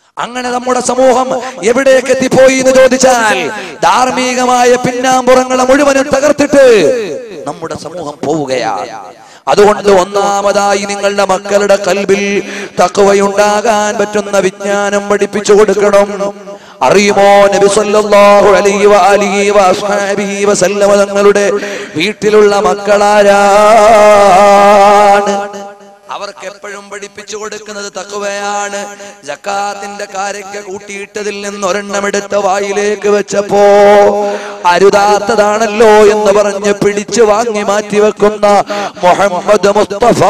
അങ്ങനെ നമ്മുടെ സമൂഹം എവിടേക്ക് എത്തിപ്പോയി എന്ന് ചോദിച്ചാൽ ധാർമ്മികമായ പിന്നാമ്പുറങ്ങളെ മുഴുവനും തകർത്തിട്ട് നമ്മുടെ സമൂഹം പോവുകയാണ് അതുകൊണ്ട് ഒന്നാമതായി നിങ്ങളുടെ മക്കളുടെ കൽബിൽ തക്കവയുണ്ടാകാൻ പറ്റുന്ന വിജ്ഞാനം പഠിപ്പിച്ചു കൊടുക്കണം അറിയുമോ നബി സല്ലല്ലാഹു അലൈഹി വആലിഹി വഅസ്ഹാബിഹി വസല്ലമ തങ്ങളുടെ വീട്ടിലുള്ള മക്കളാരാണ് അവർക്ക് എപ്പോഴും പഠിപ്പിച്ചു കൊടുക്കുന്നത് തക്കുവയാണ് ജക്കാത്തിന്റെ കാരയ്ക്ക് കൂട്ടിയിട്ടതിൽ നിന്ന് ഒരെണ്ണമെടുത്ത വായിലേക്ക് വെച്ചപ്പോ അരുതാത്തതാണല്ലോ എന്ന് പറഞ്ഞ് പിടിച്ചു വാങ്ങി മാറ്റി വെക്കുന്ന മുഹമ്മദ് മുസ്തഫ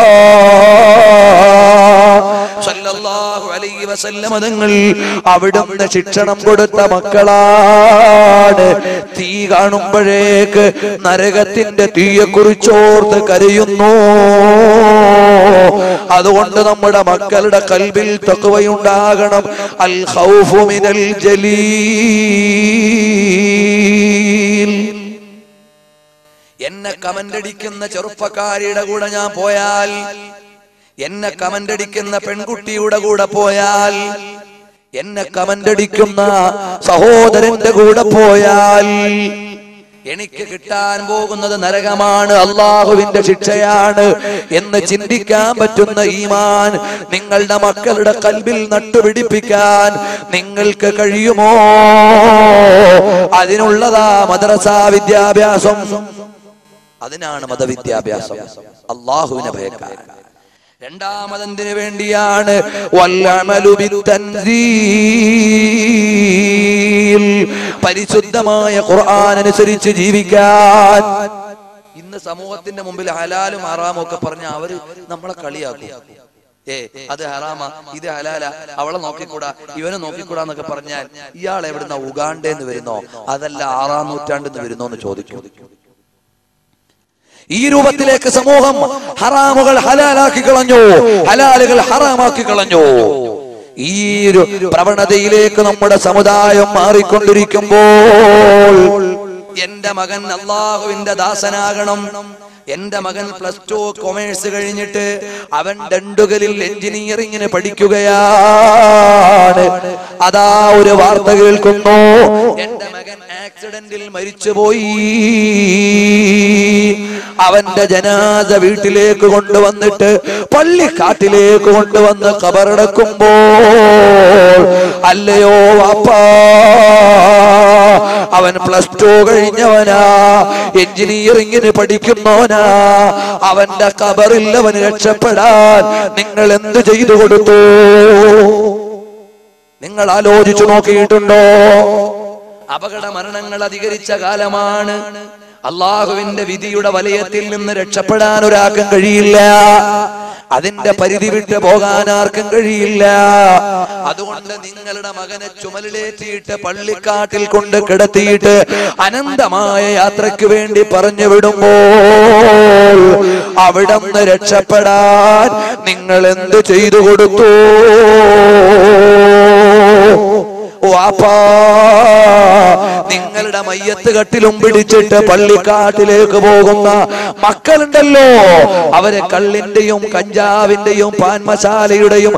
സല്ലല്ലാഹു അലൈഹി വസല്ലമ തങ്ങൾ അവിടുന്ന് ശിക്ഷണം കൊടുത്ത മക്കളാണ് തീ കാണുമ്പോഴേക്ക് നരകത്തിന്റെ തീയെ കുറിച്ചോർത്ത് കരയുന്നു അതുകൊണ്ട് നമ്മുടെ മക്കളുടെ കൽബിൽ തക്കുവയുണ്ടാകണം അൽ ഖൗഫു മിനൽ ജലീൽ എന്നെ കമന്റ് അടിക്കുന്ന ചെറുപ്പക്കാരിയുടെ കൂടെ ഞാൻ പോയാൽ എന്നെ കമന്റ് അടിക്കുന്ന പെൺകുട്ടിയുടെ കൂടെ പോയാൽ എന്നെ കമന്റ് അടിക്കുന്ന സഹോദരന്റെ കൂടെ പോയാൽ എനിക്ക് കിട്ടാൻ പോകുന്നത് നരകമാണ് അള്ളാഹുവിന്റെ ശിക്ഷയാണ് എന്ന് ചിന്തിക്കാൻ പറ്റുന്ന ഈമാൻ നിങ്ങളുടെ മക്കളുടെ കൽബിൽ നട്ടുപിടിപ്പിക്കാൻ നിങ്ങൾക്ക് കഴിയുമോ അതിനുള്ളതാ മദ്രസ വിദ്യാഭ്യാസം അതിനാണ് മതവിദ്യാഭ്യാസം അള്ളാഹുവിനെ ഭയക്കാൻ രണ്ടാമതെന്തിനു വേണ്ടിയാണ് വല്ലമലു ബിത്തൻസീൽ. പരിശുദ്ധമായ ഖുർആൻ അനുസരിച്ച് ജീവിക്കാൻ ഇന്ന് സമൂഹത്തിന്റെ മുമ്പിൽ ഹലാലും ഹറാമും ഒക്കെ പറഞ്ഞ അവര് നമ്മളെ കളിയാക്കും ഏ അത് ഹറാമ ഇത് ഹലാല അവളെ നോക്കിക്കൂടാ ഇവനെ നോക്കിക്കൂടാ എന്നൊക്കെ പറഞ്ഞാൽ ഇയാൾ എവിടുന്ന ഉഗാണ്ടെന്ന് വരുന്നോ അതല്ല ആറാം നൂറ്റാണ്ടെന്ന് വരുന്നോ എന്ന് ചോദിക്കും ഈ രൂപത്തിലേക്ക് സമൂഹം ഹറാമുകൾ ഹലാലാക്കി കളഞ്ഞു ഹലാലുകൾ ഹറാമാക്കി കളഞ്ഞു ഈ ഒരു പ്രവണതയിലേക്ക് നമ്മുടെ സമുദായം മാറിക്കൊണ്ടിരിക്കുമ്പോൾ എന്റെ മകൻ അള്ളാഹുവിന്റെ ദാസനാകണം എന്റെ മകൻ പ്ലസ് ടു കൊമേഴ്സ് കഴിഞ്ഞിട്ട് അവൻ ദണ്ടുകലിൽ എഞ്ചിനീയറിംഗിന് പഠിക്കുകയാണ് അതാ ഒരു വാർത്ത കേൾക്കുന്നു എന്റെ മകൻ ആക്സിഡന്റിൽ മരിച്ചുപോയി അവന്റെ ജനാസ വീട്ടിലേക്ക് കൊണ്ടുവന്നിട്ട് പള്ളിക്കാട്ടിലേക്ക് കൊണ്ടുവന്ന് കബറടക്കുമ്പോൾ അല്ലയോ വാപ്പാ അവൻ പ്ലസ് ടു കഴിഞ്ഞവനാ എഞ്ചിനീയറിംഗിന് പഠിക്കുന്നവനാ അവന്റെ കബറിൽ അവന് രക്ഷപ്പെടാൻ നിങ്ങൾ എന്ത് ചെയ്തു കൊടുത്തു നിങ്ങൾ ആലോചിച്ചു നോക്കിയിട്ടുണ്ടോ അപകട മരണങ്ങൾ അധികരിച്ച കാലമാണ് അള്ളാഹുവിന്റെ വിധിയുടെ വലയത്തിൽ നിന്ന് രക്ഷപ്പെടാൻ ഒരാൾക്കും കഴിയില്ല അതിന്റെ പരിധി വിട്ട് പോകാൻ ആർക്കും കഴിയില്ല അതുകൊണ്ട് നിങ്ങളുടെ മകനെ ചുമലിലേറ്റിയിട്ട് പള്ളിക്കാട്ടിൽ കൊണ്ട് കിടത്തിയിട്ട് അനന്തമായ യാത്രയ്ക്ക് വേണ്ടി പറഞ്ഞു വിടുമ്പോൾ അവിടെ നിന്ന് രക്ഷപ്പെടാൻ നിങ്ങൾ എന്ത് ചെയ്തു കൊടുത്തു വാപ്പാ നിങ്ങളുടെ മയ്യത്ത് കട്ടിലും പിടിച്ചിട്ട് പള്ളിക്കാട്ടിലേക്ക് പോകുന്ന മക്കളുണ്ടല്ലോ അവരെ കള്ളിന്റെയും കഞ്ചാവിന്റെയും പാൻമശാലയുടെയും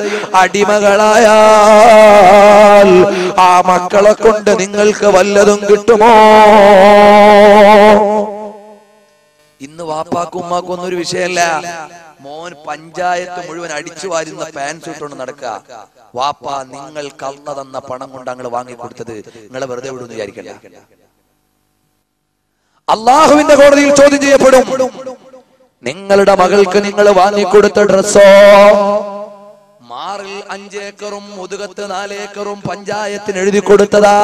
അടിമകളായാൽ ആ മക്കളെ കൊണ്ട് നിങ്ങൾക്ക് വല്ലതും കിട്ടുമോ ഇന്ന് വാപ്പാക്കും ഉമ്മാക്കും ഒന്നും ഒരു വിഷയമല്ല മോൻ പഞ്ചായത്ത് മുഴുവൻ അടിച്ചു വാരുന്ന പാൻസ് ഇട്ടുകൊണ്ട് നടക്കുക വാപ്പ നിങ്ങൾ കള്ള തന്ന പണം കൊണ്ട് അങ്ങ് വാങ്ങിക്കൊടുത്തത് നിങ്ങളെ വെറുതെ വിടുന്നു വിചാരിക്കണ്ട അള്ളാഹുവിന്റെ കോടതിയിൽ ചോദ്യം ചെയ്യപ്പെടും നിങ്ങളുടെ മകൾക്ക് നിങ്ങൾ വാങ്ങിക്കൊടുത്ത ഡ്രസ്സോ മാറിൽ അഞ്ചേക്കറും മുതുകത്ത് നാലേക്കറും പഞ്ചായത്തിന് എഴുതി കൊടുത്തതാ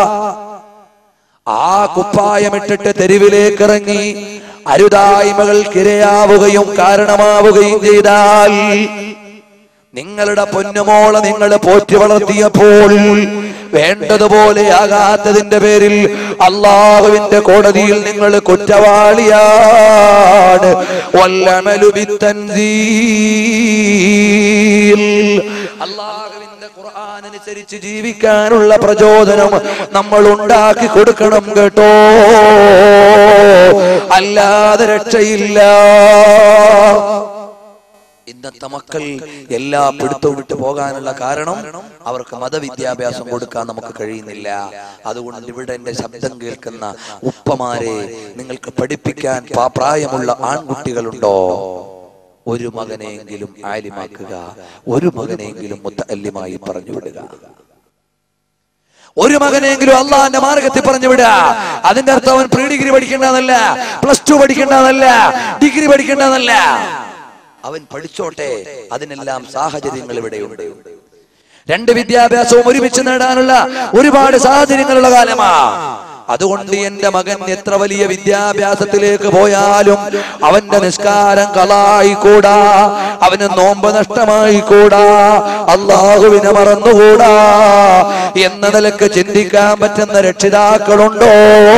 ആ കുപ്പായമിട്ടിട്ട് തെരുവിലേക്ക് ഇറങ്ങി അരുതായ്മകൾക്കിരയാവുകയും കാരണമാവുകയും ചെയ്താൽ നിങ്ങളുടെ പൊന്നുമോളെ നിങ്ങൾ പോറ്റി വളർത്തിയപ്പോൾ വേണ്ടതുപോലെയാകാത്തതിന്റെ പേരിൽ അള്ളാഹുവിന്റെ കോടതിയിൽ നിങ്ങൾ കുറ്റവാളിയാണ് വല്ലമലു ബിത്തൻസീൽ. അള്ളാഹുവിന്റെ ഖുർആൻ അനുസരിച്ച് ജീവിക്കാനുള്ള പ്രചോദനം നമ്മൾ ഉണ്ടാക്കി കൊടുക്കണം കേട്ടോ അല്ലാതെ രക്ഷയില്ല ഇന്നത്തെ മക്കൾ എല്ലാ പിടുത്തവും വിട്ടു പോകാനുള്ള കാരണം അവർക്ക് മതവിദ്യാഭ്യാസം കൊടുക്കാൻ നമുക്ക് കഴിയുന്നില്ല അതുകൊണ്ട് ഇവിടെ എന്റെ ശബ്ദം കേൾക്കുന്ന ഉപ്പമാരെ നിങ്ങൾക്ക് പഠിപ്പിക്കാൻ പാ- പ്രായമുള്ള ആൺകുട്ടികളുണ്ടോ ഒരു മകനെയെങ്കിലും ആലിമാക്കുക ഒരു മകനെയെങ്കിലും മുത്തല്ലിമായി പറഞ്ഞു വിടുക ഒരു മകനെങ്കിലും അള്ളാന്റെ മാർഗത്തിൽ പറഞ്ഞു വിടുക അതിന്റെ അർത്ഥം അവൻ പ്രീ ഡിഗ്രി പഠിക്കേണ്ടതല്ല പ്ലസ് ടു പഠിക്കേണ്ടതല്ല ഡിഗ്രി പഠിക്കേണ്ടതല്ല അവൻ പഠിച്ചോട്ടെ അതിനെല്ലാം സാഹചര്യങ്ങൾ ഇവിടെയുണ്ട് രണ്ട് വിദ്യാഭ്യാസവും ഒരുമിച്ച് നേടാനുള്ള ഒരുപാട് സാഹചര്യങ്ങളുള്ള കാലമാ അതുകൊണ്ട് എന്റെ മകൻ എത്ര വലിയ വിദ്യാഭ്യാസത്തിലേക്ക് പോയാലും അവന്റെ നിസ്കാരം കളായിക്കൂടാ അവന് നോമ്പ് നഷ്ടമായിക്കൂടാ അള്ളാഹുവിനെ മറന്നുകൂടാ എന്ന നിലക്ക് ചിന്തിക്കാൻ പറ്റുന്ന രക്ഷിതാക്കളുണ്ടോ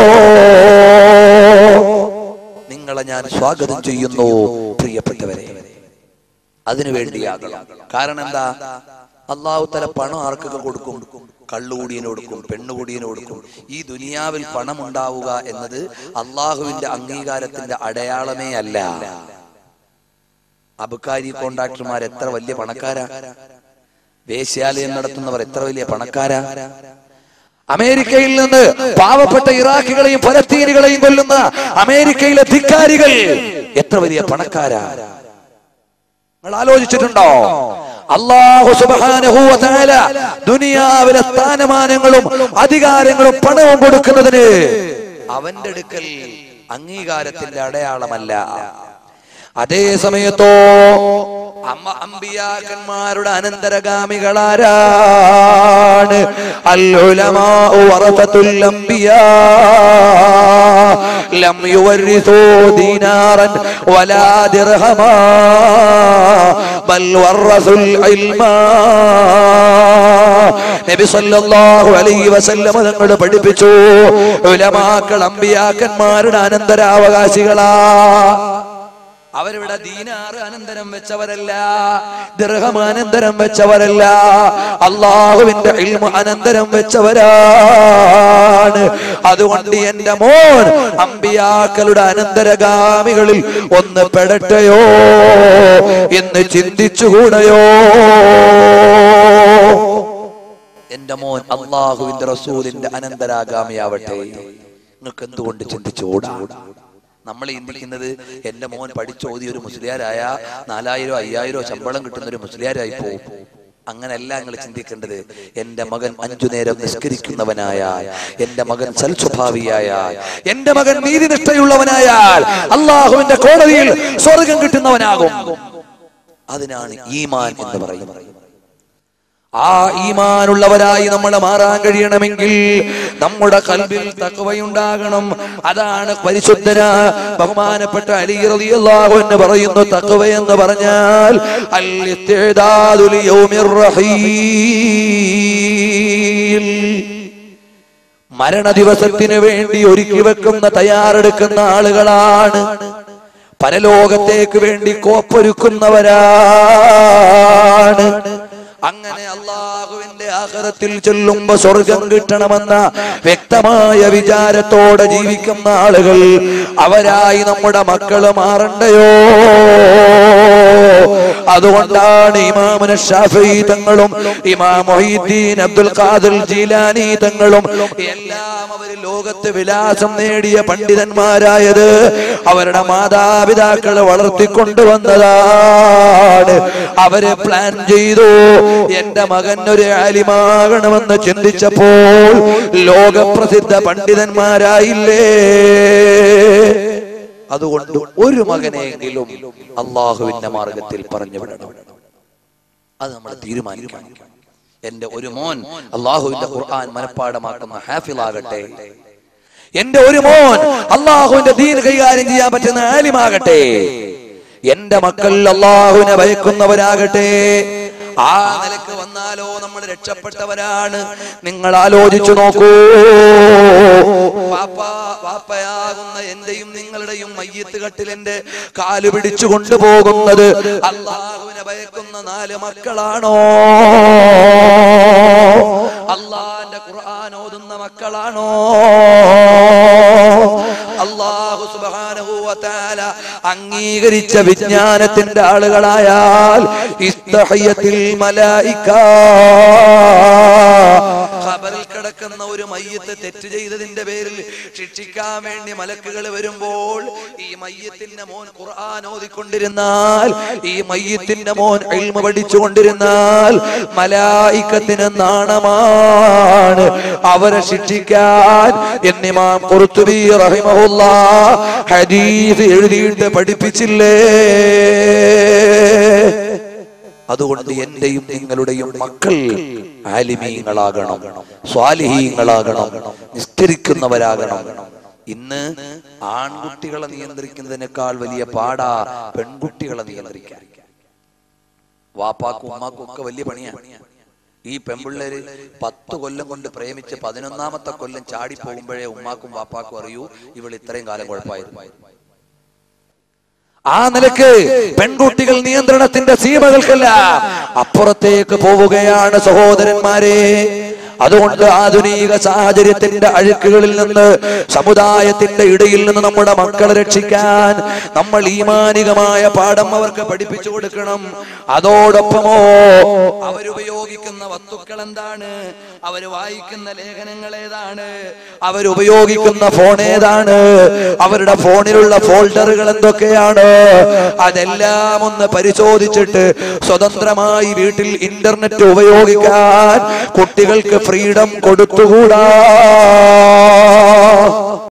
നിങ്ങളെ ഞാൻ സ്വാഗതം ചെയ്യുന്നു പ്രിയപ്പെട്ടവരെ അതിനു വേണ്ടിയാകണം കാരണം എന്താ അള്ളാഹു തല പണം ആർക്കൊക്കെ കൊടുക്കും കള്ളുകൂടിയന് കൊടുക്കും പെണ്ണുകൂടിയന് കൊടുക്കും ഈ ദുനിയാവിൽ പണം ഉണ്ടാവുക എന്നത് അള്ളാഹുവിന്റെ അംഗീകാരത്തിന്റെ അടയാളമേ അല്ല അബുക്കാരി കോൺട്രാക്ടർമാർ എത്ര വലിയ പണക്കാരാ വേശ്യാലയം നടത്തുന്നവർ എത്ര വലിയ പണക്കാരാ അമേരിക്കയിൽ നിന്ന് പാവപ്പെട്ട ഇറാഖികളെയും ഫലസ്തീനുകളെയും കൊല്ലുന്ന അമേരിക്കയിലെ ധിക്കാരികൾ എത്ര വലിയ പണക്കാരാ നിങ്ങൾ ആലോചിച്ചിട്ടുണ്ടോ അള്ളാഹു സുബ്ഹാനഹു വ തആല ദുനിയാവിലെ സ്ഥാനമാനങ്ങളും അധികാരങ്ങളും പണവും കൊടുക്കുന്നതിന് അവന്റെ അടുക്കൽ അംഗീകാരത്തിന്റെ അടയാളമല്ല അതേ സമയത്തോ അമ്മ അമ്പിയാക്കന്മാരുടെ അനന്തരഗാമികളാരാണ് അൽ ഉലമാഉ വറസത്തുൽ അംബിയാ ലം യുവരിസൂ ദീനാറൻ വലാ ദിർഹമാ ബൽ വറസുൽ ഇൽമാ നബി സല്ലല്ലാഹു അലൈഹി വസല്ലം തങ്ങൾ പഠിപ്പിച്ചു ഉലമാക്കൾ അമ്പിയാക്കന്മാരുടെ അനന്തരാവകാശികളാ അവരിവിടെ ദീനാറ് അനന്തരം വെച്ചവരല്ല ദർഹം അനന്തരം വെച്ചവരല്ല അള്ളാഹുവിന്റെ ഇൽമ അനന്തരം വെച്ചവരാണ് അതുകൊണ്ട് എന്റെ മോൻ അമ്പിയാക്കളുടെ അനന്തരഗാമികളിൽ ഒന്ന് പെടട്ടെയോ എന്ന് ചിന്തിച്ചുകൂടയോ എന്റെ മോൻ അള്ളാഹുവിന്റെ റസൂലിന്റെ അനന്തരാഗാമിയാവട്ടെ നിങ്ങൾക്ക് എന്തുകൊണ്ട് ചിന്തിച്ചുകൂടാ നമ്മൾ ചിന്തിക്കുന്നത് എന്റെ മോൻ പഠിച്ചോതി ഒരു മുസ്ലിയാരായ നാലായിരോ അയ്യായിരോ ശമ്പളം കിട്ടുന്ന ഒരു മുസ്ലിയാരായി പോകും അങ്ങനെയല്ല നിങ്ങൾ ചിന്തിക്കേണ്ടത് എന്റെ മകൻ അഞ്ചു നേരം നിസ്കരിക്കുന്നവനായാൽ എന്റെ മകൻ സൽസ്വഭാവിയായാൽ എന്റെ മകൻ നീതിനിഷ്ഠയുള്ളവനായാൽ അള്ളാഹുവിന്റെ കോടതിയിൽ സ്വർഗം കിട്ടുന്നവനാകും അതിനാണ് ഈമാൻ എന്ന് പറയുന്നത് ആ ഈമാനുള്ളവരായി നമ്മൾ മാറാൻ കഴിയണമെങ്കിൽ നമ്മുടെ കൽബിൽ തക്കവയുണ്ടാകണം അതാണ് പരിശുദ്ധന ബഹുമാനപ്പെട്ട അലി റളിയല്ലാഹു എന്ന് പറയുന്നു തക്കവ എന്ന് പറഞ്ഞാൽ അൽ ഇസ്തിദാദു ലിയൗമിർ റഹീൽ മരണ ദിവസത്തിന് വേണ്ടി ഒരുക്കി വെക്കുന്ന തയ്യാറെടുക്കുന്ന ആളുകളാണ് പരലോകത്തേക്ക് വേണ്ടി കോപ്പൊരുക്കുന്നവരാണ് അങ്ങനെ അള്ളാഹുവിന്റെ ആഹ്റത്തിൽ ചെല്ലുമ്പോ സ്വർഗം കിട്ടണമെന്ന വ്യക്തമായ വിചാരത്തോടെ ജീവിക്കുന്ന ആളുകൾ അവരായി നമ്മുടെ മക്കള് മാറണ്ടയോ അതുകൊണ്ടാണ് ഇമാമുന ഷാഫി തങ്ങളും ഇമാം മൊഹീദ്ദീൻ അബ്ദുൽ ഖാദിർ ജീലാനി തങ്ങളും എല്ലാം അവർ ലോകത്ത് വിലാസം നേടിയ പണ്ഡിതന്മാരായത് അവരുടെ മാതാപിതാക്കളെ വളർത്തിക്കൊണ്ടുവന്നതാണ് അവര് പ്ലാൻ ചെയ്തു എന്റെ മകൻ ഒരു ആലിമാകണമെന്ന് ചിന്തിച്ചപ്പോൾ ലോകപ്രസിദ്ധ പണ്ഡിതന്മാരായില്ലേ അതുകൊണ്ട് ഒരു മകനെങ്കിലും അള്ളാഹുവിന്റെ മാർഗത്തിൽ പറഞ്ഞു വിടണം അത് നമ്മൾ തീരുമാനിക്കണം എന്റെ ഒരു മോൻ അള്ളാഹുവിന്റെ ഖുർആൻ മനഃപ്പാടമാക്കുന്ന ഹാഫിളാകട്ടെ എന്റെ ഒരു മോൻ അള്ളാഹുവിന്റെ ദീൻ കൈകാര്യം ചെയ്യാൻ പറ്റുന്ന ആലിമാകട്ടെ എന്റെ മക്കൾ അള്ളാഹുവിനെ ഭയക്കുന്നവരാകട്ടെ ആ നിലക്ക് വന്നാലോ നമ്മൾ രക്ഷപ്പെട്ടവരാണ് നിങ്ങൾ ആലോചിച്ചു നോക്കൂ വാപ്പ വാപ്പയാകുന്ന എന്റെയും നിങ്ങളുടെയും മയ്യത്ത് കട്ടിൽ എന്റെ കാല് പിടിച്ചു കൊണ്ടുപോകുന്നത് അള്ളാഹുവിനെ ഭയക്കുന്ന നാല് മക്കളാണോ അള്ളാന്റെ ഖുർആൻ ഓതുന്ന മക്കളാണോ അള്ളാഹു സുബ്ഹാനഹു വ തആല അംഗീകരിച്ച അംഗീകരിച്ച വിജ്ഞാനത്തിന്റെ ആളുകളായാൽ ഇസ്തഹയ്യത്തിൽ മലായിക്ക ഖബറിൽ കിടക്കുന്ന ഒരു മയ്യത്ത് തെറ്റ് ചെയ്തതിന്റെ പേരിൽ ശിക്ഷിക്കാൻ വേണ്ടി മലക്കുകൾ വരുമ്പോൾ ഈ മയ്യത്തിന്റെ മോൻ ഖുർആൻ ഓതിക്കൊണ്ടിരുന്നാൽ ഈ മയ്യത്തിന്റെ മോൻ ഇൽമ പഠിച്ചുകൊണ്ടിരുന്നാൽ മലായിക്കത്തിന് നാണമാണ് അവരെ ശിക്ഷിക്കാൻ എന്നിമാം ഖുർത്തുബി റഹിമഹുല്ല ഹദീസ് എഴുതിയിട്ട് പഠിപ്പിച്ചില്ലേ അതുകൊണ്ട് എന്റെയും നിങ്ങളുടെയും മക്കൾ ആലിമീങ്ങളാകണം സ്വാലിഹീങ്ങളാകണം നിസ്കരിക്കുന്നവരാകണം ഇന്ന് ആൺകുട്ടികളെ നിയന്ത്രിക്കുന്നതിനേക്കാൾ വലിയ പാടാ പെൺകുട്ടികളെ നിയന്ത്രിക്കാൻ വാപ്പാക്കും ഉമ്മാക്കും ഒക്കെ വലിയ പണിയാണ് ഈ പെൺപിള്ളേര് പത്ത് കൊല്ലം കൊണ്ട് പ്രേമിച്ച് പതിനൊന്നാമത്തെ കൊല്ലം ചാടി പോകുമ്പോഴേ ഉമ്മാക്കും വാപ്പാക്കും അറിയൂ ഇവൾ ഇത്രയും കാലം കുഴപ്പമായിരുന്നു ആ നിലക്ക് പെൺകുട്ടികൾ നിയന്ത്രണത്തിന്റെ സീമകൾക്കല്ല അപ്പുറത്തേക്ക് പോവുകയാണ് സഹോദരന്മാരെ അതുകൊണ്ട് ആധുനിക സാഹചര്യത്തിന്റെ അഴുക്കുകളിൽ നിന്ന് സമുദായത്തിന്റെ ഇടയിൽ നിന്ന് നമ്മുടെ മക്കളെ രക്ഷിക്കാൻ നമ്മൾ ഈമാനികമായ പാഠം അവർക്ക് പഠിപ്പിച്ചു കൊടുക്കണം അതോടൊപ്പമോ അവരുപയോഗിക്കുന്ന വസ്തുക്കൾ എന്താണ് അവര് വായിക്കുന്ന ലേഖനങ്ങൾ ഏതാണ് അവരുപയോഗിക്കുന്ന ഫോൺ ഏതാണ് അവരുടെ ഫോണിലുള്ള ഫോൾഡറുകൾ എന്തൊക്കെയാണ് അതെല്ലാം ഒന്ന് പരിശോധിച്ചിട്ട് സ്വതന്ത്രമായി വീട്ടിൽ ഇന്റർനെറ്റ് ഉപയോഗിക്കാൻ കുട്ടികൾക്ക് ഫ്രീഡം കൊടുത്തുകൂടാ